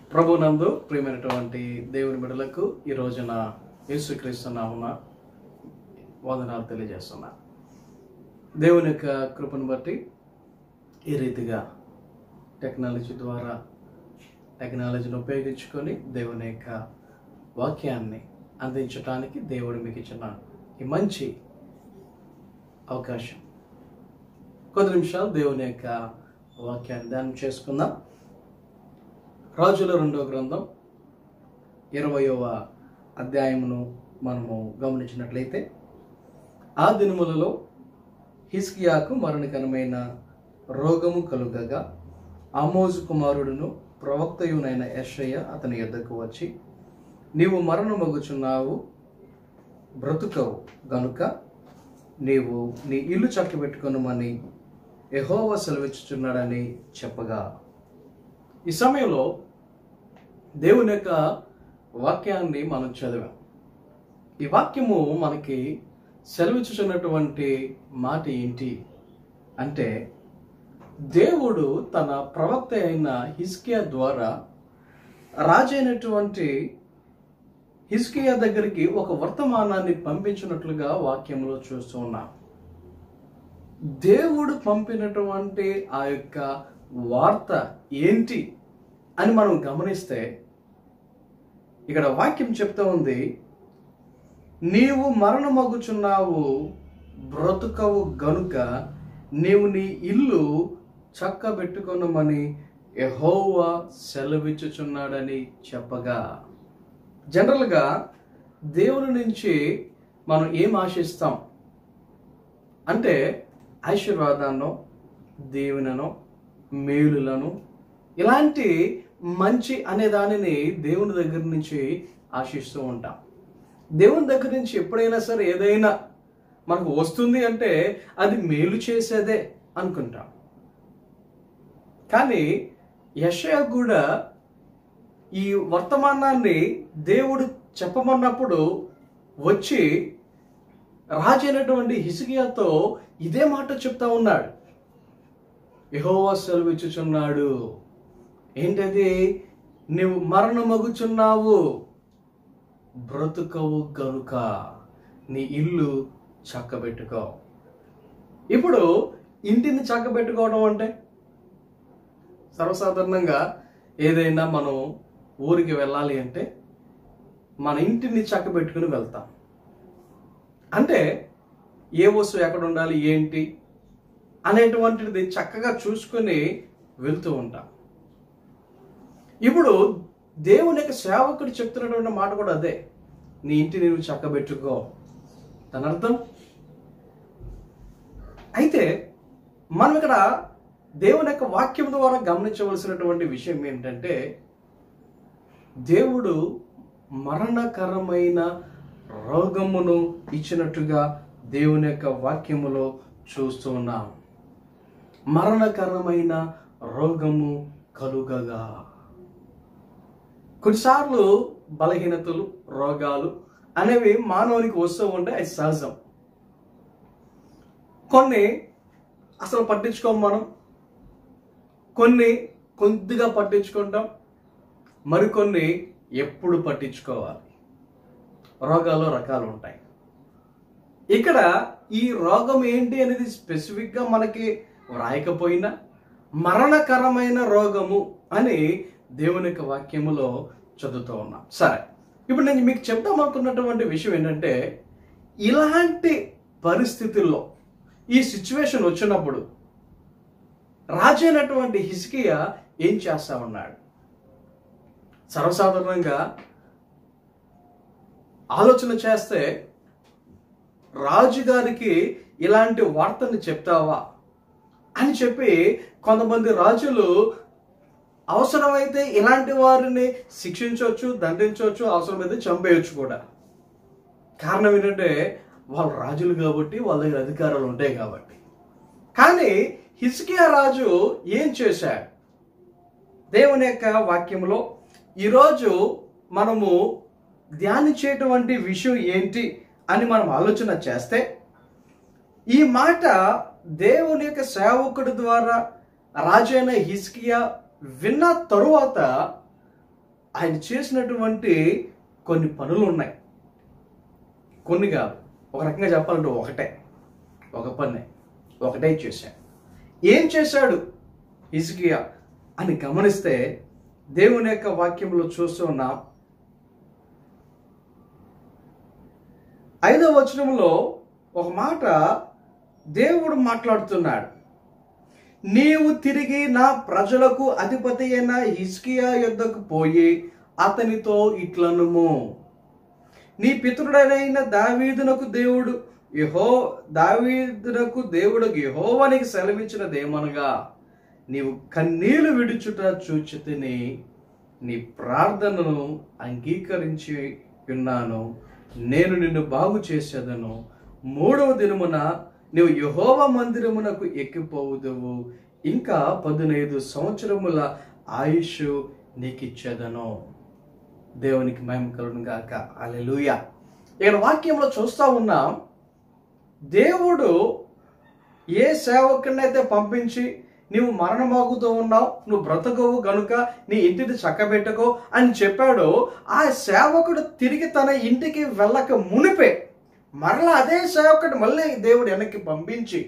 ప్రభునందు ప్రియమైనటువంటి దేవుని బిడలకు ఈ రోజున యేసుక్రీస్తు నామన వందనాలు తెలియజేస్తున్నా దేవుని యొక్క కృపను బట్టి ఈ రీతిగా టెక్నాలజీ ద్వారా టెక్నాలజీని ఉపయోగించుకొని దేవుని యొక్క వాక్యాన్ని అందించడానికి దేవుడు మీకు ఇచ్చిన ఈ మంచి అవకాశం కొద్ది నిమిషాలు దేవుని యొక్క వాక్యాన్ని ధ్యానం చేసుకుందాం రాజుల రెండవ గ్రంథం ఇరవయవ అధ్యాయమును మనము గమనించినట్లయితే ఆ దినములలో హిస్కియాకు మరణకరమైన రోగము కలుగగా ఆమోజు కుమారుడును ప్రవక్తయునైన యెషయ అతని యొద్దకు వచ్చి నీవు మరణమగుచున్నావు బ్రతుకవు గనుక నీవు నీ ఇల్లు చక్కబెట్టుకొనుమని యెహోవా సెలవిచ్చుచున్నాడని చెప్పగా ఈ సమయంలో దేవుని యొక్క వాక్యాన్ని మనం చదివాం ఈ వాక్యము మనకి సెలవిచ్చుచున్నటువంటి మాట ఏంటి అంటే దేవుడు తన ప్రవక్త అయిన హిస్కియా ద్వారా రాజైనటువంటి హిస్కియా దగ్గరికి ఒక వర్తమానాన్ని పంపించినట్లుగా వాక్యంలో చూస్తూ ఉన్నాం దేవుడు పంపినటువంటి ఆ యొక్క వార్త ఏంటి అని మనం గమనిస్తే ఇక్కడ వాక్యం చెప్తా ఉంది నీవు మరణమగుచున్నావు బ్రతుకవు గనుక నీవు నీ ఇల్లు చక్కబెట్టుకొనమని యెహోవా సెలవిచ్చుచున్నాడని చెప్పగా జనరల్గా దేవుని నుంచి మనం ఏం ఆశిస్తాం అంటే ఆశీర్వాదాన్నో దీవెనను మేలులను ఇలాంటి మంచి అనే దానిని దేవుని దగ్గర నుంచి ఆశిస్తూ ఉంటాం దేవుని దగ్గర నుంచి ఎప్పుడైనా సరే ఏదైనా మనకు వస్తుంది అంటే అది మేలు చేసేదే అనుకుంటాం కానీ యషయా కూడా ఈ వర్తమానాన్ని దేవుడు చెప్పమన్నప్పుడు వచ్చి రాజైనటువంటి హిసిగియాతో ఇదే మాట చెప్తా ఉన్నాడు యహోవా సెలవిచ్చుచున్నాడు ఏంటది నువ్వు మరణమగుచున్నావు బ్రతుకవు గనుక నీ ఇల్లు చక్కబెట్టుకో ఇప్పుడు ఇంటిని చక్కబెట్టుకోవడం అంటే సర్వసాధారణంగా ఏదైనా మనం ఊరికి వెళ్ళాలి అంటే మన ఇంటిని చక్కబెట్టుకుని వెళ్తాం అంటే ఏ వస్తువు ఎక్కడ ఉండాలి ఏంటి అనేటువంటిది చక్కగా చూసుకొని వెళ్తూ ఉంటాం ఇప్పుడు దేవుని యొక్క సేవకుడు చెప్తున్నటువంటి మాట కూడా అదే నీ ఇంటిని నువ్వు చక్కబెట్టుకో దాని అర్థం అయితే మనం ఇక్కడ దేవుని యొక్క వాక్యం ద్వారా గమనించవలసినటువంటి విషయం ఏంటంటే దేవుడు మరణకరమైన రోగమును ఇచ్చినట్టుగా దేవుని యొక్క వాక్యములో చూస్తూ ఉన్నాం మరణకరమైన రోగము కలుగగా కొన్నిసార్లు బలహీనతలు రోగాలు అనేవి మానవునికి వస్తూ ఉంటే అది సహజం కొన్ని అసలు పట్టించుకోం మనం కొన్ని కొద్దిగా పట్టించుకుంటాం మరికొన్ని ఎప్పుడు పట్టించుకోవాలి రోగాలు రకాలు ఉంటాయి ఇక్కడ ఈ రోగం ఏంటి అనేది స్పెసిఫిక్గా మనకి వ్రాయకపోయినా మరణకరమైన రోగము అని దేవుని యొక్క వాక్యములో చదువుతూ ఉన్నాం సరే ఇప్పుడు నేను మీకు చెప్దాం అనుకున్నటువంటి విషయం ఏంటంటే ఇలాంటి పరిస్థితుల్లో ఈ సిచ్యువేషన్ వచ్చినప్పుడు రాజైనటువంటి హిస్కియా ఏం చేస్తా ఉన్నాడు సర్వసాధారణంగా ఆలోచన చేస్తే రాజుగారికి ఇలాంటి వార్తని చెప్తావా అని చెప్పి కొంతమంది రాజులు అవసరమైతే ఇలాంటి వారిని శిక్షించవచ్చు దండించవచ్చు అవసరమైతే చంపేయచ్చు కూడా కారణం ఏంటంటే వాళ్ళు రాజులు కాబట్టి వాళ్ళ దగ్గర అధికారాలు ఉంటాయి కాబట్టి కానీ హిస్కియా రాజు ఏం చేశాడు దేవుని యొక్క వాక్యంలో ఈరోజు మనము ధ్యానించేటువంటి విషయం ఏంటి అని మనం ఆలోచన చేస్తే ఈ మాట దేవుని యొక్క సేవకుడి ద్వారా రాజైన హిస్కియా విన్న తరువాత ఆయన చేసినటువంటి కొన్ని పనులు ఉన్నాయి కొన్ని కాదు ఒక రకంగా చెప్పాలంటే ఒకటే ఒక పని ఒకటే చేశాడు ఏం చేశాడు హిజ్కియా అని గమనిస్తే దేవుని యొక్క వాక్యంలో చూస్తూ ఉన్నాం ఐదవ వచనంలో ఒక మాట దేవుడు మాట్లాడుతున్నాడు నీవు తిరిగి నా ప్రజలకు అధిపతి అయిన హిస్కియా యొద్దకు పోయి అతనితో ఇట్లనుము నీ పితరుడైన దావీదునకు దేవుడు యహో దావీదునకు దేవుడు యహోవానికి సెలవిచ్చినదేమనగా నీవు కన్నీళ్లు విడుచుట చూచితిని నీ ప్రార్థనను అంగీకరించి ఉన్నాను నేను నిన్ను బాగు చేసేదను మూడవ దినమున నీవు యహోవ మందిరమునకు ఎక్కిపోవుదువు ఇంకా పదునైదు సంవత్సరముల ఆయుష్ నీకిచ్చేదను దేవునికి మహిమ కలుగును గాక అలెలుయ ఇక్కడ వాక్యంలో చూస్తా ఉన్నాం దేవుడు ఏ సేవకుడినైతే పంపించి నీవు మరణమోగుతూ ఉన్నావు నువ్వు బ్రతకవు గనుక నీ ఇంటిని చక్కబెట్టుకో అని చెప్పాడో ఆ సేవకుడు తిరిగి తన ఇంటికి వెళ్ళక మునిపే మరలా అదే సేవకుడు మళ్ళీ దేవుడు వెనక్కి పంపించి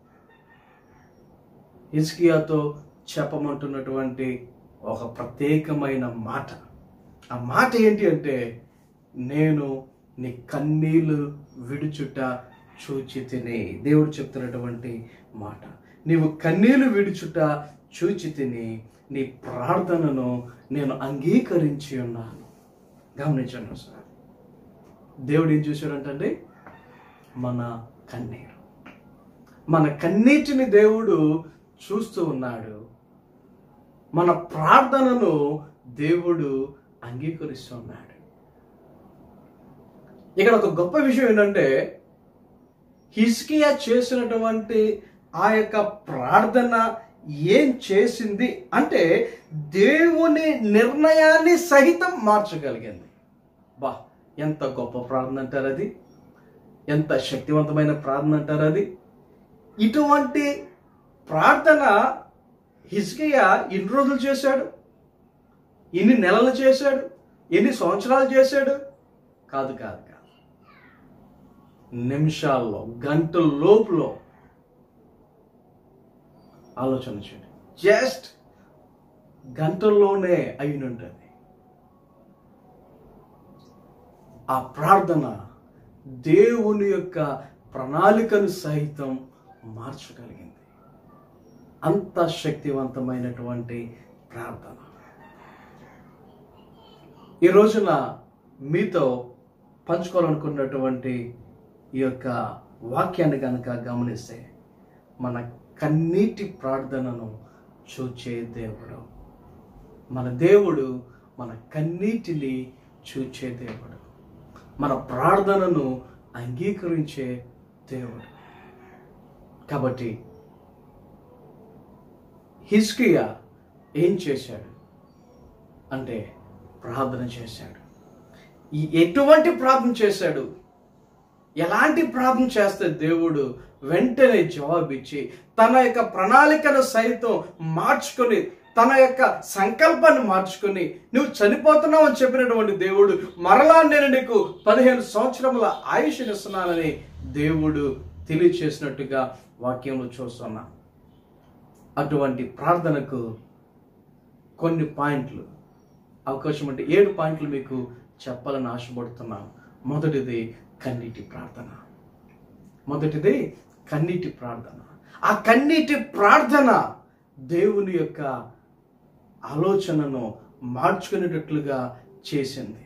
హిజ్కియాతో చెప్పమంటున్నటువంటి ఒక ప్రత్యేకమైన మాట ఆ మాట ఏంటి అంటే నేను నీ కన్నీళ్లు విడుచుట చూచి తిని దేవుడు చెప్తున్నటువంటి మాట నీవు కన్నీళ్లు విడుచుట చూచి తిని నీ ప్రార్థనను నేను అంగీకరించి ఉన్నాను గమనించండి సార్ దేవుడు ఏం చూశాడంటే మన కన్నీరు మన కన్నీటిని దేవుడు చూస్తూ ఉన్నాడు మన ప్రార్థనను దేవుడు అంగీకరిస్తున్నాడు ఇక్కడ ఒక గొప్ప విషయం ఏంటంటే హిస్కియా చేసినటువంటి ఆ యొక్క ప్రార్థన ఏం చేసింది అంటే దేవుని నిర్ణయాన్ని సహితం మార్చగలిగింది బా ఎంత గొప్ప ప్రార్థన అంటారు అది ఎంత శక్తివంతమైన ప్రార్థన అంటారు అది ఇటువంటి ప్రార్థన హిజ్కియా ఎన్ని రోజులు చేశాడు ఎన్ని నెలలు చేశాడు ఎన్ని సంవత్సరాలు చేశాడు కాదు కాదు కాదు నిమిషాల్లో గంటల లోపులో ఆలోచన చేయండి జస్ట్ గంటల్లోనే అయినుంటుంది ఆ ప్రార్థన దేవుని యొక్క ప్రణాళికను సహితం మార్చగలిగింది అంత శక్తివంతమైనటువంటి ప్రార్థన ఈ రోజున మీతో పంచుకోవాలనుకున్నటువంటి ఈ యొక్క వాక్యాన్ని కనుక గమనిస్తే మన కన్నీటి ప్రార్థనను చూచే దేవుడు మన దేవుడు మన కన్నీటిని చూచే దేవుడు మన ప్రార్థనను అంగీకరించే దేవుడు కాబట్టి హిస్కియా ఏం చేశాడు అంటే ప్రార్థన చేశాడు ఈ ఎటువంటి ప్రార్థన చేశాడు ఎలాంటి ప్రార్థన చేస్తే దేవుడు వెంటనే జవాబిచ్చి తన యొక్క ప్రణాళికను సైతం మార్చుకొని తన యొక్క సంకల్పాన్ని మార్చుకొని నువ్వు చనిపోతున్నావు అని చెప్పినటువంటి దేవుడు మరలా నేను నీకు పదిహేను సంవత్సరముల ఆయుష్నిస్తున్నానని దేవుడు తెలియచేసినట్టుగా వాక్యంలో చూస్తున్నా అటువంటి ప్రార్థనకు కొన్ని పాయింట్లు అవకాశం అంటే ఏడు పాయింట్లు మీకు చెప్పాలని ఆశపడుతున్నాను మొదటిది కన్నీటి ప్రార్థన మొదటిది కన్నీటి ప్రార్థన ఆ కన్నీటి ప్రార్థన దేవుని యొక్క ఆలోచనను మార్చుకునేటట్లుగా చేసింది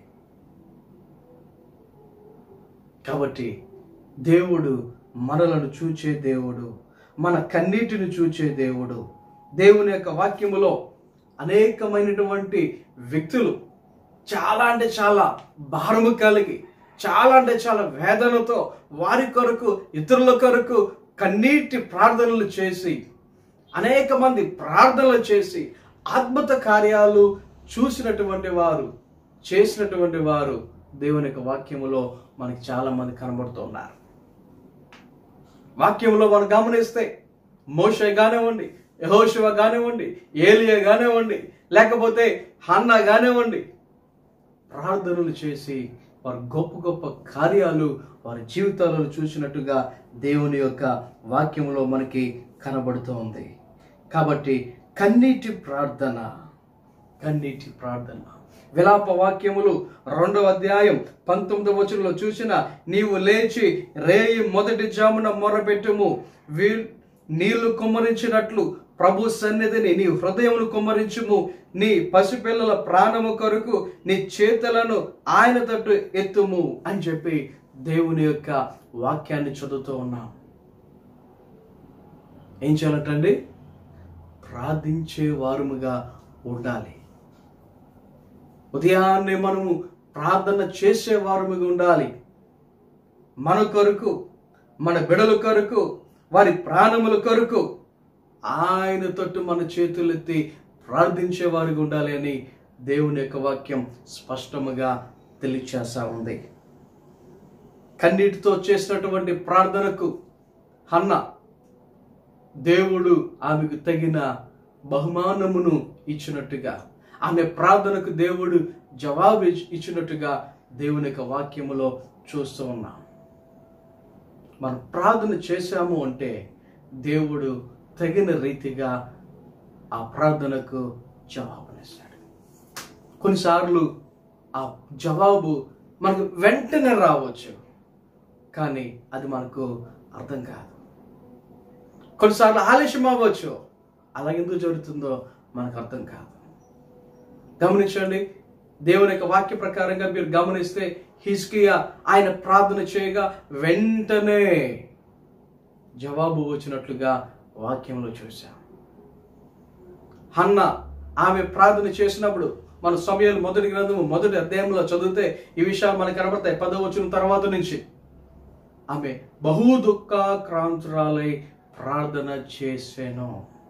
కాబట్టి దేవుడు మనలను చూచే దేవుడు మన కన్నీటిని చూచే దేవుడు దేవుని యొక్క వాక్యములో అనేకమైనటువంటి వ్యక్తులు చాలా అంటే చాలా భారము కలిగి చాలా అంటే చాలా వేదనతో వారి కొరకు ఇతరుల కొరకు కన్నీటి ప్రార్థనలు చేసి అనేక మంది ప్రార్థనలు చేసి అద్భుత కార్యాలు చూసినటువంటి వారు చేసినటువంటి వారు దేవుని యొక్క వాక్యములో మనకి చాలా మంది కనబడుతున్నారు వాక్యంలో మనం గమనిస్తే మోషే కానివ్వండి యహోశివ కానివ్వండి ఏలియా కానివ్వండి లేకపోతే హన్న కానివ్వండి ప్రార్థనలు చేసి వారు గొప్ప గొప్ప కార్యాలు వారి జీవితాలలో చూసినట్టుగా దేవుని యొక్క వాక్యంలో మనకి కనబడుతూ ఉంది కాబట్టి కన్నీటి ప్రార్థన కన్నీటి ప్రార్థన విలాప వాక్యములు రెండవ అధ్యాయం పంతొమ్మిదవ వచనంలో చూసిన నీవు లేచి రేయి మొదటి జామున మొరపెట్టుము వీ నీళ్లు కుమ్మరించినట్లు ప్రభు సన్నిధిని నీ హృదయమును కుమ్మరించుము నీ పసిపిల్లల ప్రాణము కొరకు నీ చేతులను ఆయన తట్టు ఎత్తుము అని చెప్పి దేవుని యొక్క వాక్యాన్ని చదువుతూ ఉన్నాం ఏం చేయాలంటండి ప్రార్థించే వారముగా ఉండాలి ఉదయాన్నే మనము ప్రార్థన చేసే వారముగా ఉండాలి మన కొరకు మన బిడల కొరకు వారి ప్రాణముల కొరకు ఆయన తట్టు మన చేతులెత్తి ప్రార్థించే వారిగా ఉండాలి అని దేవుని యొక్క వాక్యం స్పష్టముగా తెలియచేస్తా ఉంది కన్నీటితో చేసినటువంటి ప్రార్థనకు హన్న దేవుడు ఆమెకు తగిన బహుమానమును ఇచ్చినట్టుగా ఆమె ప్రార్థనకు దేవుడు జవాబు ఇచ్- ఇచ్చినట్టుగా దేవుని యొక్క వాక్యములో చూస్తూ ఉన్నాం మనం ప్రార్థన చేశాము అంటే దేవుడు తగిన రీతిగా ఆ ప్రార్థనకు జవాబునిస్తాడు కొన్నిసార్లు ఆ జవాబు మనకు వెంటనే రావచ్చు కానీ అది మనకు అర్థం కాదు కొన్నిసార్లు ఆలస్యం అవ్వచ్చు అలా ఎందుకు జరుగుతుందో మనకు అర్థం కాదు గమనించండి దేవుని యొక్క వాక్య ప్రకారంగా మీరు గమనిస్తే హిస్కియా ఆయన ప్రార్థన చేయగా వెంటనే జవాబు వచ్చినట్లుగా వాక్యంలో చూశాం హన్న ఆమె ప్రార్థన చేసినప్పుడు మన సమయాలు మొదటి గ్రంథము మొదటి అధ్యాయంలో చదివితే ఈ విషయాలు మనకు కనబడతాయి పదవ వచ్చిన తర్వాత నుంచి ఆమె బహు దుఃఖాక్రాంతురాలై ప్రార్థన చేసాను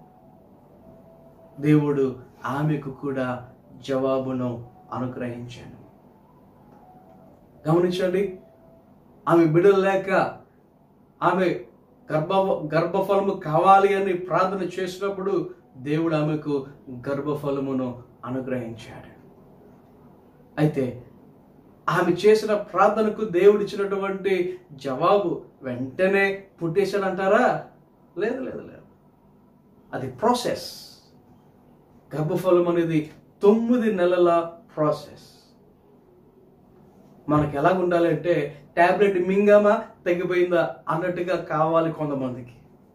దేవుడు ఆమెకు కూడా జవాబును అనుగ్రహించాను గమనించండి ఆమె బిడ్డలు లేక ఆమె గర్భ గర్భఫలము కావాలి అని ప్రార్థన చేసినప్పుడు దేవుడు ఆమెకు గర్భఫలమును అనుగ్రహించాడు అయితే ఆమె చేసిన ప్రార్థనకు దేవుడు ఇచ్చినటువంటి జవాబు వెంటనే పుట్టేశాడంటారా లేదు లేదు లేదు అది ప్రాసెస్ గర్భఫలం అనేది తొమ్మిది నెలల ప్రాసెస్ మనకి ఎలా ఉండాలి అంటే టాబ్లెట్ మింగామా తగ్గిపోయిందా అన్నట్టుగా కావాలి కొంతమందికి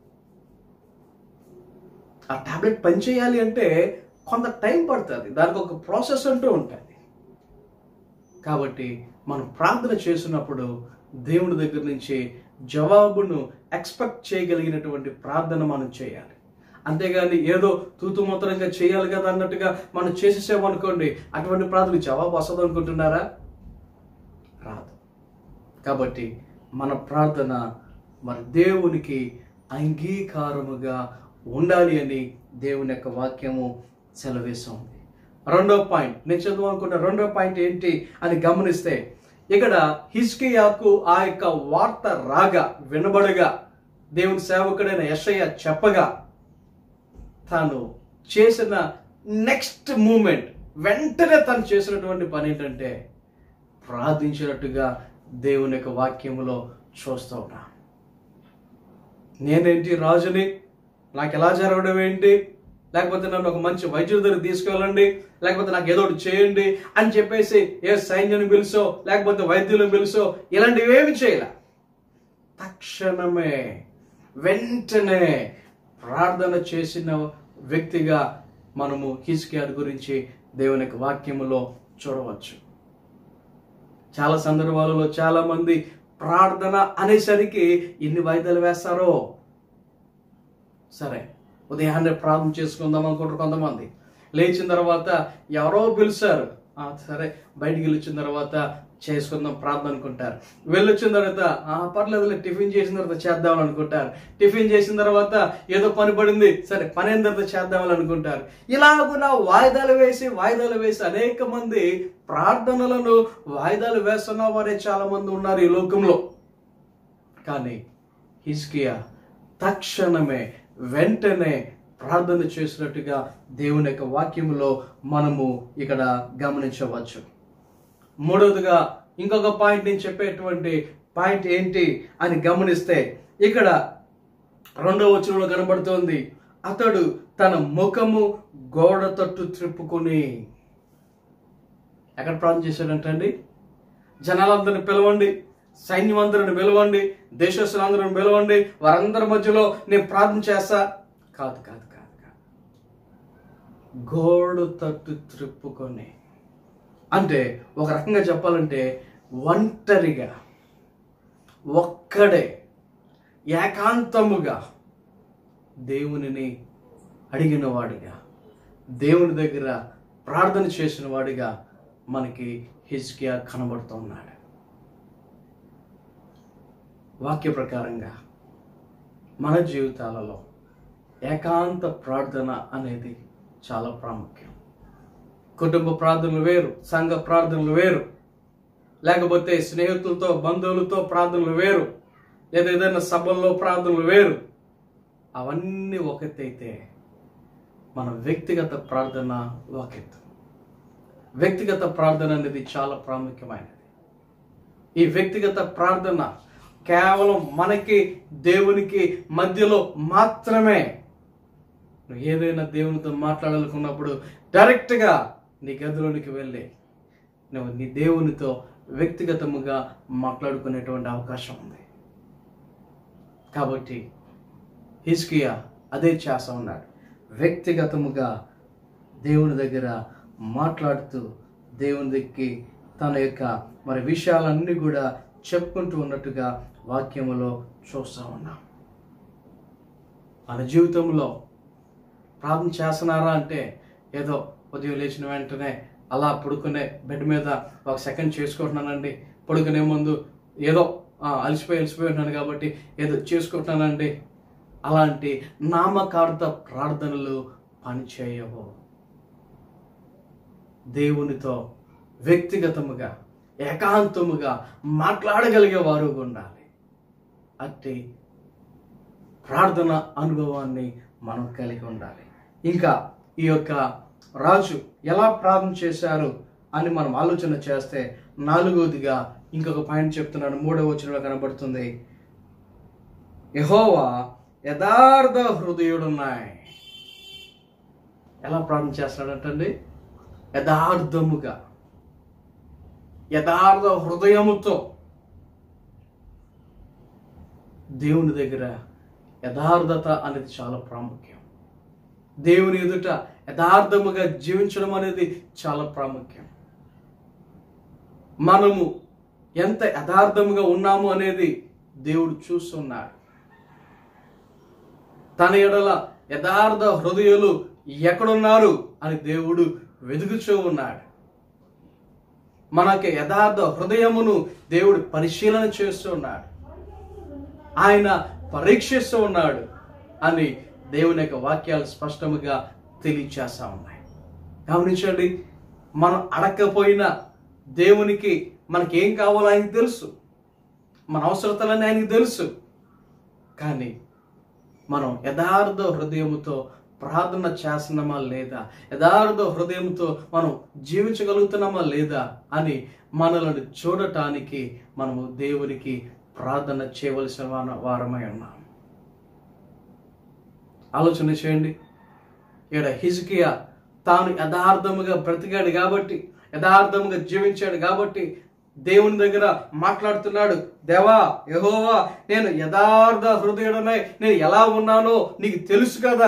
ఆ టాబ్లెట్ పనిచేయాలి అంటే కొంత టైం పడుతుంది దానికి ఒక ప్రాసెస్ అంటూ ఉంటుంది కాబట్టి మనం ప్రార్థన చేసినప్పుడు దేవుని దగ్గర నుంచి జవాబును ఎక్స్పెక్ట్ చేయగలిగినటువంటి ప్రార్థన మనం చేయాలి అంతేగాని ఏదో తూతుమంతరంగా చేయాలి కదా అన్నట్టుగా మనం చేసేసామనుకోండి అటువంటి ప్రార్థన జవాబు వస్తుంది అనుకుంటున్నారా రాదు కాబట్టి మన ప్రార్థన మరి దేవునికి అంగీకారముగా ఉండాలి అని దేవుని యొక్క వాక్యము సెలవేస్తుంది రెండో పాయింట్ నేను చదువు అనుకున్న రెండో పాయింట్ ఏంటి అని గమనిస్తే ఇక్కడ హిస్కియాకు ఆ యొక్క వార్త రాగా వినబడగా దేవుని సేవకుడైన యషయ్య చెప్పగా తాను చేసిన నెక్స్ట్ మూమెంట్ వెంటనే తను చేసినటువంటి పని ఏంటంటే ప్రార్థించినట్టుగా దేవుని యొక్క వాక్యములో చూస్తూ ఉన్నా నేనేంటి రాజుని నాకు ఎలా జరగడం ఏంటి లేకపోతే నన్ను ఒక మంచి వైద్యుడి దగ్గర తీసుకెళ్ళండి లేకపోతే నాకు ఏదో ఒకటి చేయండి అని చెప్పేసి ఏ సైన్యాన్ని పిలుసో లేకపోతే వైద్యులను పిలుసో ఇలాంటివి ఏమి చేయాల తక్షణమే వెంటనే ప్రార్థన చేసిన వ్యక్తిగా మనము హిస్కియార్ గురించి దేవుని యొక్క వాక్యములో చూడవచ్చు చాలా సందర్భాలలో చాలా మంది ప్రార్థన అనేసరికి ఎన్ని వాయిదాలు వేస్తారో సరే ఉదయాన్నే ప్రార్థన చేసుకుందాం అనుకుంటారు కొంతమంది లేచిన తర్వాత ఎవరో పిలిచారు ఆ, సరే బయటికి వెళ్ళొచ్చిన తర్వాత చేసుకుందాం ప్రార్థన అనుకుంటారు వెళ్ళొచ్చిన తర్వాత ఆ పర్లేదు టిఫిన్ చేసిన తర్వాత చేద్దామని అనుకుంటారు టిఫిన్ చేసిన తర్వాత ఏదో పని పడింది సరే పని అయిన తర్వాత చేద్దామని అనుకుంటారు ఇలాగున వాయిదాలు వేసి వాయిదాలు వేసి అనేక మంది ప్రార్థనలను వాయిదాలు వేస్తున్న వారే చాలా మంది ఉన్నారు ఈ లోకంలో కానీ హిస్కియా తక్షణమే వెంటనే ప్రార్థన చేసినట్టుగా దేవుని యొక్క వాక్యములో మనము ఇక్కడ గమనించవచ్చు మూడవదిగా ఇంకొక పాయింట్ నేను చెప్పేటువంటి పాయింట్ ఏంటి అని గమనిస్తే ఇక్కడ రెండవ వచనంలో కనబడుతోంది అతడు తన ముఖము గోడ తట్టు త్రిప్పుకొని ఎక్కడ ప్రార్థన చేశాడంటండి జనాలందరిని పిలవండి సైన్యం అందరిని పిలవండి దేశస్తులందరిని పిలవండి వారందరి మధ్యలో నేను ప్రార్థన చేస్తా కాదు కాదు కాదు కాదు గోడు తట్టు త్రిప్పుకొని అంటే ఒక రకంగా చెప్పాలంటే ఒంటరిగా ఒక్కడే ఏకాంతముగా దేవునిని అడిగిన వాడిగా దేవుని దగ్గర ప్రార్థన చేసిన వాడిగా మనకి హిజ్కియా కనబడుతున్నాడు వాక్య ప్రకారంగా మన జీవితాలలో ఏకాంత ప్రార్థన అనేది చాలా ప్రాముఖ్యం కుటుంబ ప్రార్థనలు వేరు సంఘ ప్రార్థనలు వేరు లేకపోతే స్నేహితులతో బంధువులతో ప్రార్థనలు వేరు లేదా ఏదైనా సభల్లో ప్రార్థనలు వేరు అవన్నీ ఒకటైతే మన వ్యక్తిగత ప్రార్థన ఒకెత్తు వ్యక్తిగత ప్రార్థన అనేది చాలా ప్రాముఖ్యమైనది ఈ వ్యక్తిగత ప్రార్థన కేవలం మనకి దేవునికి మధ్యలో మాత్రమే నువ్వు ఏదైనా దేవునితో మాట్లాడాలనుకున్నప్పుడు డైరెక్ట్గా నీ గదిలోనికి వెళ్ళి నువ్వు నీ దేవునితో వ్యక్తిగతముగా మాట్లాడుకునేటువంటి అవకాశం ఉంది కాబట్టి హిస్కియా అదే చేస్తా ఉన్నాడు వ్యక్తిగతముగా దేవుని దగ్గర మాట్లాడుతూ దేవుని దగ్గరికి తన యొక్క మరి విషయాలన్నీ కూడా చెప్పుకుంటూ ఉన్నట్టుగా వాక్యములో చూస్తూ ఉన్నాం మన జీవితంలో ప్రార్థన చేస్తున్నారా అంటే ఏదో ఉదయం లేచిన వెంటనే అలా పడుకునే బెడ్ మీద ఒక సెకండ్ చేసుకుంటున్నానండి పడుకునే ముందు ఏదో ఆ, అలసిపోయి అలసిపోయి ఉన్నాను కాబట్టి ఏదో చేసుకుంటున్నానండి అలాంటి నామకార్థ ప్రార్థనలు పనిచేయవు దేవునితో వ్యక్తిగతముగా ఏకాంతముగా మాట్లాడగలిగే వారు ఉండాలి అట్టి ప్రార్థన అనుభవాన్ని మనం కలిగి ఉండాలి ఇంకా ఈ యొక్క రాజు ఎలా ప్రార్థన చేశారు అని మనం ఆలోచన చేస్తే నాలుగవదిగా ఇంకొక పాయింట్ చెప్తున్నాను మూడవ వచనంలో కనబడుతుంది యహోవా యథార్థ హృదయుడున్నాయి ఎలా ప్రార్థన చేస్తున్నాడంటండి యథార్థముగా యథార్థ హృదయముతో దేవుని దగ్గర యథార్థత అనేది చాలా ప్రాముఖ్యం దేవుని ఎదుట యథార్థముగా జీవించడం అనేది చాలా ప్రాముఖ్యం మనము ఎంత యథార్థముగా ఉన్నాము అనేది దేవుడు చూస్తున్నాడు తన ఎడల యథార్థ హృదయాలు ఎక్కడున్నారు అని దేవుడు వెతుకుచూ ఉన్నాడు మనకి యథార్థ హృదయమును దేవుడు పరిశీలన చేస్తూ ఉన్నాడు ఆయన పరీక్షిస్తూ ఉన్నాడు అని దేవుని యొక్క వాక్యాలు స్పష్టముగా తెలియచేస్తా ఉన్నాయి గమనించండి మనం అడగకపోయినా దేవునికి మనకి ఏం కావాలో ఆయనకి తెలుసు మన అవసరతలని ఆయనకి తెలుసు కానీ మనం యథార్థ హృదయముతో ప్రార్థన చేస్తున్నామా లేదా యథార్థ హృదయంతో మనం జీవించగలుగుతున్నామా లేదా అని మనలను చూడటానికి మనము దేవునికి ప్రార్థన చేయవలసిన వార- వారమై ఉన్నాం ఆలోచన చేయండి ఇక్కడ హిజ్కియా తాను యథార్థముగా బ్రతికాడు కాబట్టి యథార్థముగా జీవించాడు కాబట్టి దేవుని దగ్గర మాట్లాడుతున్నాడు దేవా యహోవా నేను యథార్థ హృదయుడనై నేను ఎలా ఉన్నానో నీకు తెలుసు కదా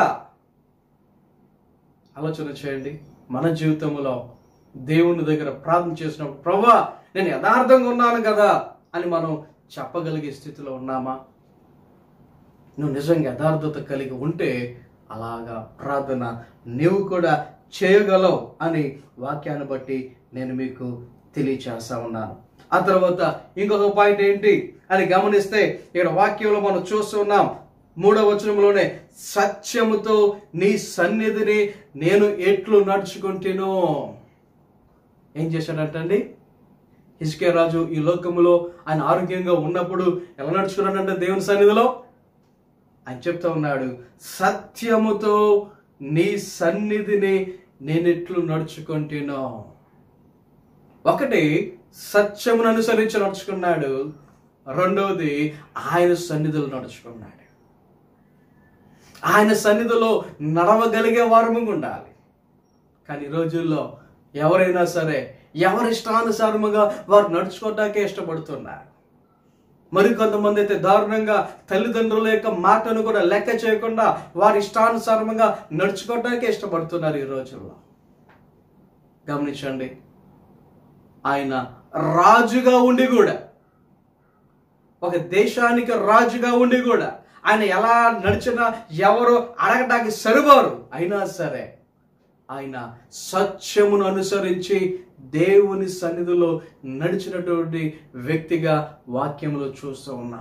ఆలోచన చేయండి మన జీవితంలో దేవుని దగ్గర ప్రార్థన చేసినప్పుడు ప్రభా నేను యథార్థంగా ఉన్నాను కదా అని మనం చెప్పగలిగే స్థితిలో ఉన్నామా నువ్వు నిజంగా యథార్థత కలిగి ఉంటే అలాగా ప్రార్థన నీవు కూడా చేయగలవు అని వాక్యాన్ని బట్టి నేను మీకు తెలియచేస్తా ఉన్నాను ఆ తర్వాత ఇంకొక పాయింట్ ఏంటి అని గమనిస్తే ఇక్కడ వాక్యంలో మనం చూస్తూ ఉన్నాం మూడవ వచనంలోనే సత్యముతో నీ సన్నిధిని నేను ఎట్లు నడుచుకుంటేనో ఏం చేశాడంటండి హిస్కే రాజు ఈ లోకములో ఆయన ఆరోగ్యంగా ఉన్నప్పుడు ఎలా నడుచుకున్నాడంటే దేవుని సన్నిధిలో ఆయన చెప్తా ఉన్నాడు సత్యముతో నీ సన్నిధిని నేనెట్లు నడుచుకుంటేనో ఒకటి సత్యమును అనుసరించి నడుచుకున్నాడు రెండవది ఆయన సన్నిధులు నడుచుకున్నాడు ఆయన సన్నిధిలో నడవగలిగే వారము ఉండాలి కానీ ఈ రోజుల్లో ఎవరైనా సరే ఎవరి ఇష్టానుసారముగా వారు నడుచుకోవటానికే ఇష్టపడుతున్నారు మరి కొంతమంది అయితే దారుణంగా తల్లిదండ్రుల యొక్క మాటను కూడా లెక్క చేయకుండా వారి ఇష్టానుసారంగా నడుచుకోవటానికే ఇష్టపడుతున్నారు ఈ రోజుల్లో గమనించండి ఆయన రాజుగా ఉండి కూడా ఒక దేశానికి రాజుగా ఉండి కూడా ఆయన ఎలా నడిచినా ఎవరు అడగటానికి సరిపోరు అయినా సరే ఆయన సత్యమును అనుసరించి దేవుని సన్నిధిలో నడిచినటువంటి వ్యక్తిగా వాక్యంలో చూస్తూ ఉన్నాం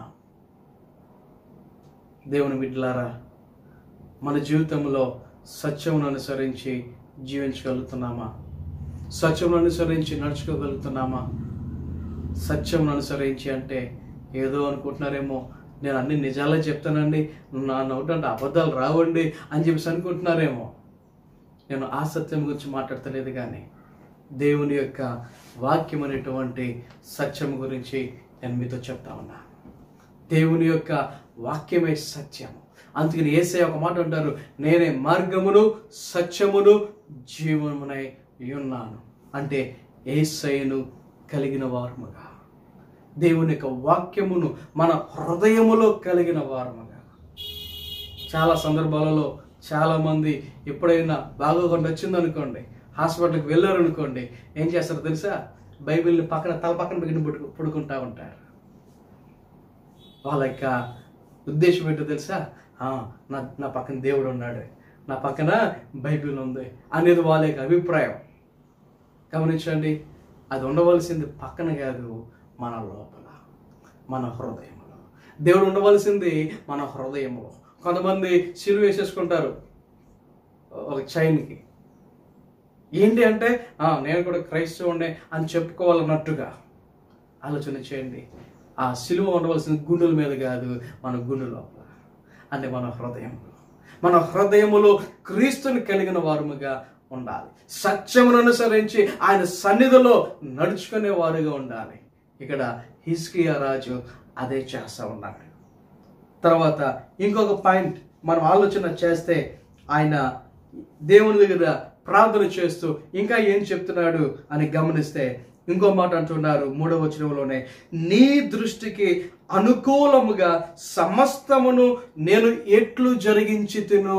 దేవుని బిడ్డలారా మన జీవితంలో సత్యమును అనుసరించి జీవించగలుగుతున్నామా సత్యమును అనుసరించి నడుచుకోగలుగుతున్నామా సత్యమును అనుసరించి అంటే ఏదో అనుకుంటున్నారేమో నేను అన్ని నిజాలే చెప్తానండి నా నోట అంటే అబద్ధాలు రావండి అని చెప్పేసి అనుకుంటున్నారేమో నేను ఆ సత్యం గురించి మాట్లాడతలేదు కానీ దేవుని యొక్క వాక్యం అనేటువంటి సత్యం గురించి నేను మీతో చెప్తా ఉన్నా దేవుని యొక్క వాక్యమే సత్యము అందుకని ఏసే ఒక మాట అంటారు నేనే మార్గమును సత్యమును జీవమునై ఉన్నాను అంటే ఏసైను కలిగిన వారముగా దేవుని యొక్క వాక్యమును మన హృదయములో కలిగిన వారముగా చాలా సందర్భాలలో చాలా మంది ఎప్పుడైనా బాగోకుండా వచ్చింది అనుకోండి హాస్పిటల్కి వెళ్ళారు అనుకోండి ఏం చేస్తారో తెలుసా బైబిల్ని పక్కన తల పక్కన పెట్టి పడుకు పడుకుంటా ఉంటారు వాళ్ళ యొక్క ఉద్దేశం ఏంటో తెలుసా "ఆ, నా నా పక్కన దేవుడు ఉన్నాడు నా పక్కన బైబిల్ ఉంది అనేది వాళ్ళ యొక్క అభిప్రాయం గమనించండి అది ఉండవలసింది పక్కన కాదు మన లోపల మన హృదయంలో దేవుడు ఉండవలసింది మన హృదయంలో కొంతమంది సిలువ వేసేసుకుంటారు ఒక చైన్కి ఏంటి అంటే "ఆ, నేను కూడా క్రైస్తవుడే అని చెప్పుకోవాలన్నట్టుగా ఆలోచన చేయండి ఆ సిలువ ఉండవలసిన గుండెల మీద కాదు మన గుండె లోపల అంటే మన హృదయంలో మన హృదయములో క్రీస్తుని కలిగిన వారముగా ఉండాలి సత్యమును అనుసరించి ఆయన సన్నిధిలో నడుచుకునే వారుగా ఉండాలి ఇక్కడ హిస్కియా రాజు అదే చేస్తా ఉన్నాడు తర్వాత ఇంకొక పాయింట్ మనం ఆలోచన చేస్తే ఆయన దేవుని దగ్గర ప్రార్థన చేస్తూ ఇంకా ఏం చెప్తున్నాడు అని గమనిస్తే ఇంకో మాట అంటున్నారు మూడవ వచనంలోనే నీ దృష్టికి అనుకూలముగా సమస్తమును నేను ఎట్లు జరిగించి తినో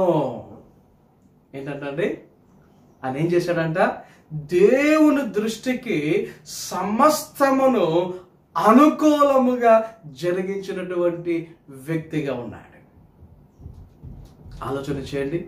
ఏంటంటే ఆయన ఏం చేశాడంట దేవుని దృష్టికి సమస్తమును అనుకూలముగా జరిగించినటువంటి వ్యక్తిగా ఉన్నాడు ఆలోచన చేయండి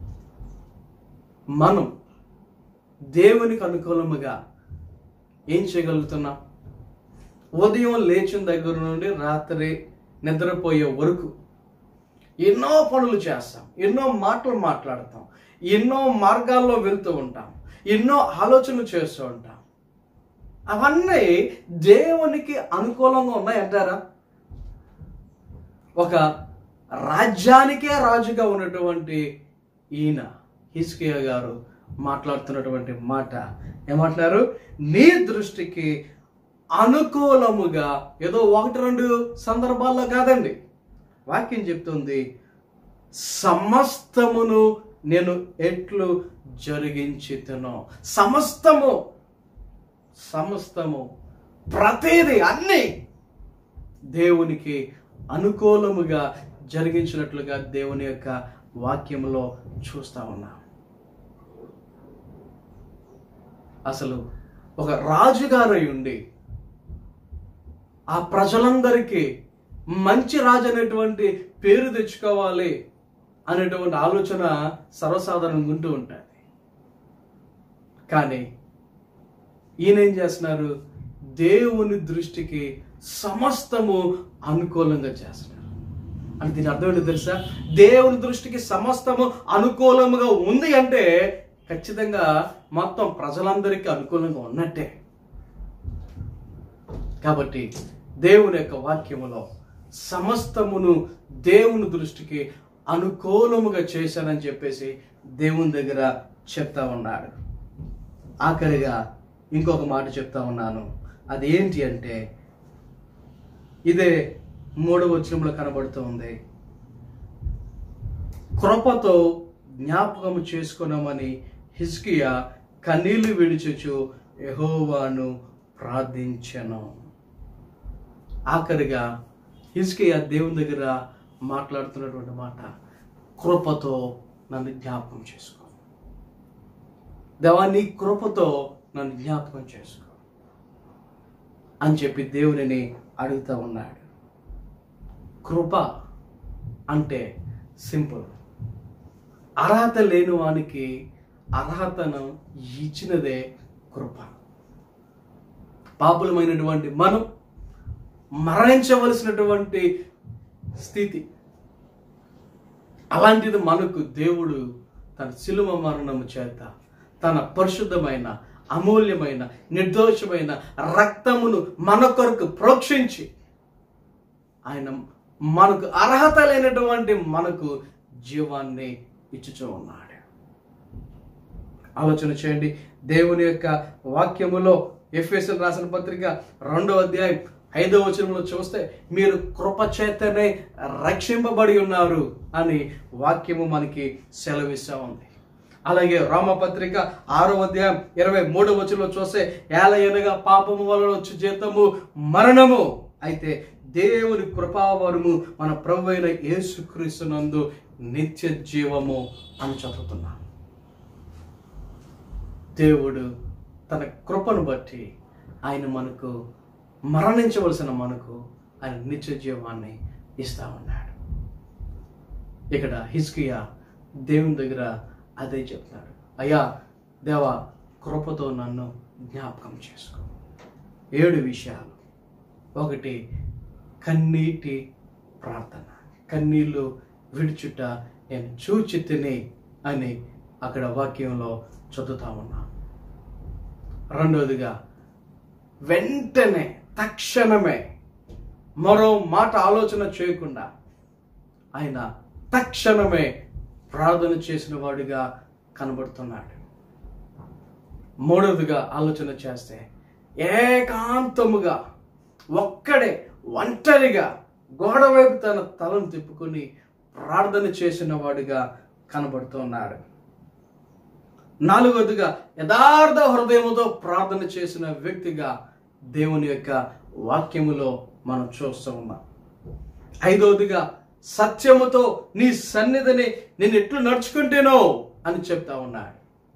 మనం దేవునికి అనుకూలముగా ఏం చేయగలుగుతున్నాం ఉదయం లేచిన దగ్గర నుండి రాత్రి నిద్రపోయే వరకు ఎన్నో పనులు చేస్తాం ఎన్నో మాటలు మాట్లాడతాం ఎన్నో మార్గాల్లో వెళ్తూ ఉంటాం ఎన్నో ఆలోచనలు చేస్తూ ఉంటాం అవన్నీ దేవునికి అనుకూలంగా ఉన్నాయంటారా ఒక రాజ్యానికే రాజుగా ఉన్నటువంటి ఈయన హిస్కియా గారు మాట్లాడుతున్నటువంటి మాట ఏమంటున్నారు నీ దృష్టికి అనుకూలముగా ఏదో ఒకటి రెండు సందర్భాల్లో కాదండి వాక్యం చెప్తుంది సమస్తమును నేను ఎట్లు జరిగించితునో సమస్తము సమస్తము ప్రతిదీ అన్ని దేవునికి అనుకూలముగా జరిగించినట్లుగా దేవుని యొక్క వాక్యంలో చూస్తా ఉన్నాం అసలు ఒక రాజుగారై ఉండి ఆ ప్రజలందరికీ మంచి రాజు అనేటువంటి పేరు తెచ్చుకోవాలి అనేటువంటి ఆలోచన సర్వసాధారణంగా ఉంటూ ఉంటుంది కానీ ఈయన ఏం చేస్తున్నారు దేవుని దృష్టికి సమస్తము అనుకూలంగా చేస్తున్నారు అంటే దీని అర్థం ఏంటో తెలుసా దేవుని దృష్టికి సమస్తము అనుకూలముగా ఉంది అంటే ఖచ్చితంగా మొత్తం ప్రజలందరికీ అనుకూలంగా ఉన్నట్టే కాబట్టి దేవుని యొక్క వాక్యములో సమస్తమును దేవుని దృష్టికి అనుకూలముగా చేశానని చెప్పేసి దేవుని దగ్గర చెప్తా ఉన్నాడు ఆఖరిగా ఇంకొక మాట చెప్తా ఉన్నాను అది ఏంటి అంటే ఇదే మూడవ వచనంలో కనబడుతుంది కృపతో జ్ఞాపకము చేసుకున్నామని హిస్కియా కన్నీళ్లు విడిచుచు యెహోవాను ప్రార్థించను ఆఖరిగా హిస్కియా దేవుని దగ్గర మాట్లాడుతున్నటువంటి మాట కృపతో నన్ను జ్ఞాపకం చేసుకో దేవా నీ కృపతో నన్ను జ్ఞాపకం చేసుకో అని చెప్పి దేవునిని అడుగుతా ఉన్నాడు కృప అంటే సింపుల్ అర్హత లేని వానికి అర్హతను ఇచ్చినదే కృప పాపులమైనటువంటి మనం మరణించవలసినటువంటి స్థితి అలాంటిది మనకు దేవుడు తన శిలువ మరణము చేత తన పరిశుద్ధమైన అమూల్యమైన నిర్దోషమైన రక్తమును మన కొరకు ప్రోక్షించి ఆయన మనకు అర్హత లేనటువంటి మనకు జీవాన్ని ఇచ్చుచూ ఉన్నాడు ఆలోచన చేయండి దేవుని యొక్క వాక్యములో ఎఫ్ఎస్ఎల్ రాసిన పత్రిక రెండో అధ్యాయం ఐదో వచనంలో చూస్తే మీరు కృప చేతనే రక్షింపబడి ఉన్నారు అని వాక్యము మనకి సెలవిస్తూ ఉంది అలాగే రామపత్రిక ఆరో అధ్యాయం ఇరవై మూడో వచనంలో చూస్తే ఏలయనగా పాపము వలన వచ్చి జీతము మరణము అయితే దేవుని కృపావరము మన ప్రభు అయిన యేసుక్రీస్తునందు నిత్య జీవము అని చదువుతున్నాం దేవుడు తన కృపను బట్టి ఆయన మనకు మరణించవలసిన మనకు ఆయన నిత్య జీవాన్ని ఇస్తా ఉన్నాడు ఇక్కడ హిస్కియా దేవుని దగ్గర అదే చెప్తున్నాడు అయ్యా దేవా కృపతో నన్ను జ్ఞాపకం చేసుకో ఏడు విషయాలు ఒకటి కన్నీటి ప్రార్థన కన్నీళ్ళు విడుచుట నేను చూచి తిని అని అక్కడ వాక్యంలో చదువుతా ఉన్నాను రెండవదిగా వెంటనే తక్షణమే మరో మాట ఆలోచన చేయకుండా ఆయన తక్షణమే ప్రార్థన చేసిన వాడిగా కనబడుతున్నాడు మూడవదిగా ఆలోచన చేస్తే ఏకాంతముగా ఒక్కడే ఒంటరిగా గోడ వైపు తన తలను తిప్పుకొని ప్రార్థన చేసిన వాడిగా కనబడుతున్నాడు నాలుగవదిగా యథార్థ హృదయముతో ప్రార్థన చేసిన వ్యక్తిగా దేవుని యొక్క వాక్యములో మనం చూస్తూ ఉన్నాం ఐదవదిగా సత్యముతో నీ సన్నిధిని నేను ఎట్లు నడుచుకుంటేనో అని చెప్తా ఉన్నాడు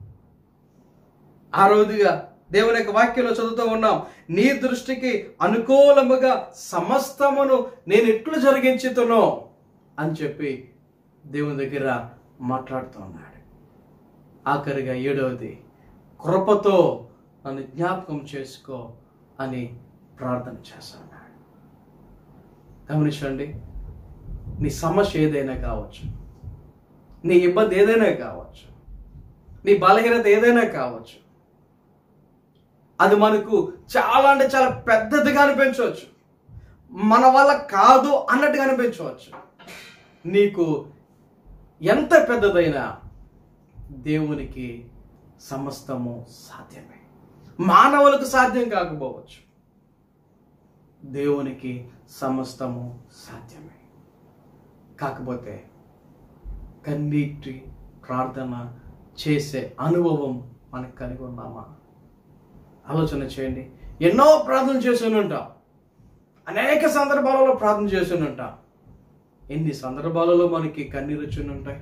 ఆరోదిగా దేవుని యొక్క వాక్యంలో చదువుతూ ఉన్నాం నీ దృష్టికి అనుకూలముగా సమస్తమును నేను ఎట్లు జరిగించుతునో అని చెప్పి దేవుని దగ్గర మాట్లాడుతూ ఉన్నాడు ఆఖరిగా ఏడవది కృపతో నన్ను జ్ఞాపకం చేసుకో అని ప్రార్థన చేస్తున్నాడు గమనించండి నీ సమస్య ఏదైనా కావచ్చు నీ ఇబ్బంది ఏదైనా కావచ్చు నీ బలహీనత ఏదైనా కావచ్చు అది మనకు చాలా అంటే చాలా పెద్దదిగా అనిపించవచ్చు మన వల్ల కాదు అన్నట్టుగా అనిపించవచ్చు నీకు ఎంత పెద్దదైనా దేవునికి సమస్తము సాధ్యమే మానవులకు సాధ్యం కాకపోవచ్చు దేవునికి సమస్తము సాధ్యమే కాకపోతే కన్నీటి ప్రార్థన చేసే అనుభవం మనకు కలిగి ఉన్నామా ఆలోచన చేయండి ఎన్నో ప్రార్థన చేసి ఉంటాం అనేక సందర్భాలలో ప్రార్థన చేసి ఉంటాం ఎన్ని సందర్భాలలో మనకి కన్నీరు వచ్చి ఉంటాయి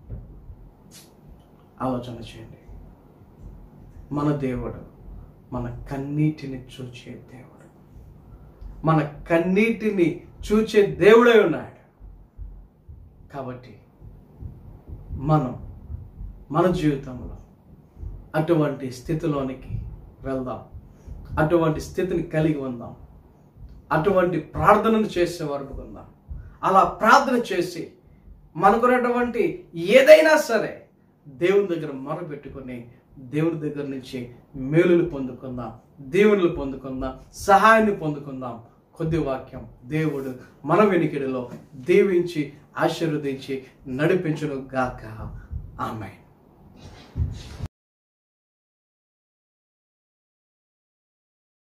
ఆలోచన చేయండి మన దేవుడు మన కన్నీటిని చూచే దేవుడు మన కన్నీటిని చూచే దేవుడై ఉన్నాడు కాబట్టి మనం మన జీవితంలో అటువంటి స్థితిలోనికి వెళ్దాం అటువంటి స్థితిని కలిగి ఉందాం అటువంటి ప్రార్థనను చేసే వరకు ఉందాం అలా ప్రార్థన చేసి మనకున్నటువంటి ఏదైనా సరే దేవుని దగ్గర మొరపెట్టుకొని దేవుని దగ్గర నుంచి మేలులు పొందుకుందాం దేవుళ్ళు పొందుకుందాం సహాయాన్ని పొందుకుందాం కొద్ది వాక్యం దేవుడు మన వెనికిడిలో దీవించి ఆశీర్వదించి నడిపించును గాక ఆమె